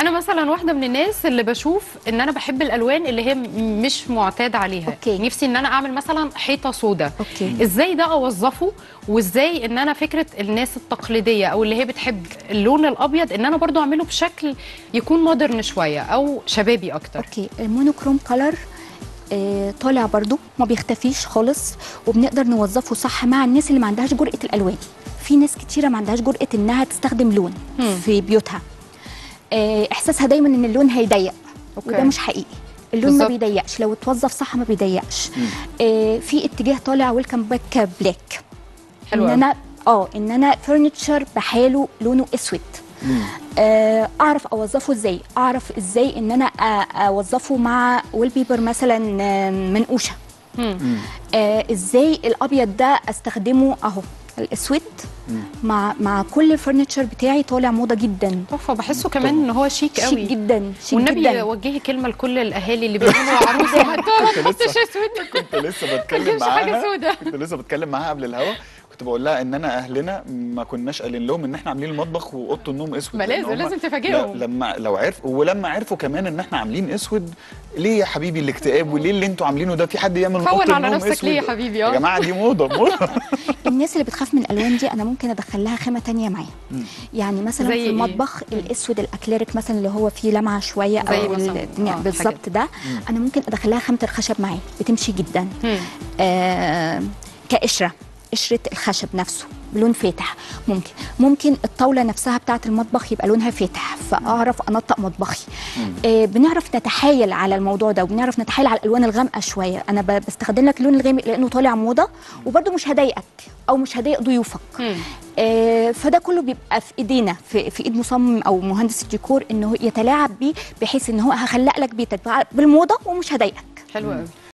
انا مثلا واحده من الناس اللي بشوف ان انا بحب الالوان اللي هي م- مش معتاد عليها أوكي. نفسي ان انا اعمل مثلا حيطه سودا أوكي. ازاي ده اوظفه وازاي ان انا فكره الناس التقليديه او اللي هي بتحب اللون الابيض ان انا برضو اعمله بشكل يكون مودرن شويه او شبابي اكتر اوكي المونوكروم كلر آه طالع برضو ما بيختفيش خالص وبنقدر نوظفه صح مع الناس اللي ما عندهاش جرأة الالوان في ناس كتيره ما عندهاش جرأة انها تستخدم لون مم. في بيوتها آه احساسها دايما ان اللون هيضيق أوكي. وده مش حقيقي اللون ما بالظبط. بيضيقش لو اتوظف صح ما بيضيقش آه في اتجاه طالع ويلكم باك بلاك حلو ان أوي. انا اه ان انا فرنتشر بحاله لونه اسود آه، اعرف اوظفه ازاي اعرف ازاي ان انا أ- اوظفه مع ويل بيبر مثلا آه، منقوشه مم. آه، ازاي الابيض ده استخدمه اهو الاسود مع مع كل الفرنتشر بتاعي طالع موضه جدا تحفه بحسه كمان ان هو شيك شيك قوي جدا شيك والنبي جدا وجهي كلمه لكل الاهالي اللي بيعملوا عروسه ما تحطش لسه- اسود كنت لسه ما بتكلم تجيبش حاجه معاها سودا كنت لسه بتكلم معاها قبل الهوا كنت بقول لها ان انا اهلنا ما كناش قايلين لهم ان احنا عاملين المطبخ واوضه النوم اسود ما لأن لازم- هم- لازم تفاجئهم. لا- لما لو عرفوا ولما عرفوا كمان ان احنا عاملين اسود ليه يا حبيبي الاكتئاب وليه اللي انتوا عاملينه ده في حد يعمل هون اوضه على النوم نفسك اسود ليه يا حبيبي؟ يا آه. جماعه دي موضه موضه الناس اللي بتخاف من الالوان دي انا ممكن ادخل لها خامه تانية معاها يعني مثلا زي في إيه؟ المطبخ الاسود الاكليريك مثلا اللي هو فيه لمعه شويه زي او مثلاً. الدنيا آه، بالظبط ده انا ممكن ادخل لها خامه الخشب معاه بتمشي جدا مم. آه كقشره قشره الخشب نفسه بلون فاتح ممكن ممكن الطاوله نفسها بتاعه المطبخ يبقى لونها فاتح فاعرف انطق مطبخي آه بنعرف نتحايل على الموضوع ده وبنعرف نتحايل على الالوان الغامقه شويه انا ب- بستخدم لك اللون الغامق لانه طالع موضه وبرده مش هضايقك او مش هضايق ضيوفك مم. آه، فده كله بيبقى في ايدينا في, في ايد مصمم او مهندس الديكور انه يتلاعب بيه بحيث ان هو هخلق لك بيتك بالموضه ومش هضايقك حلو قوي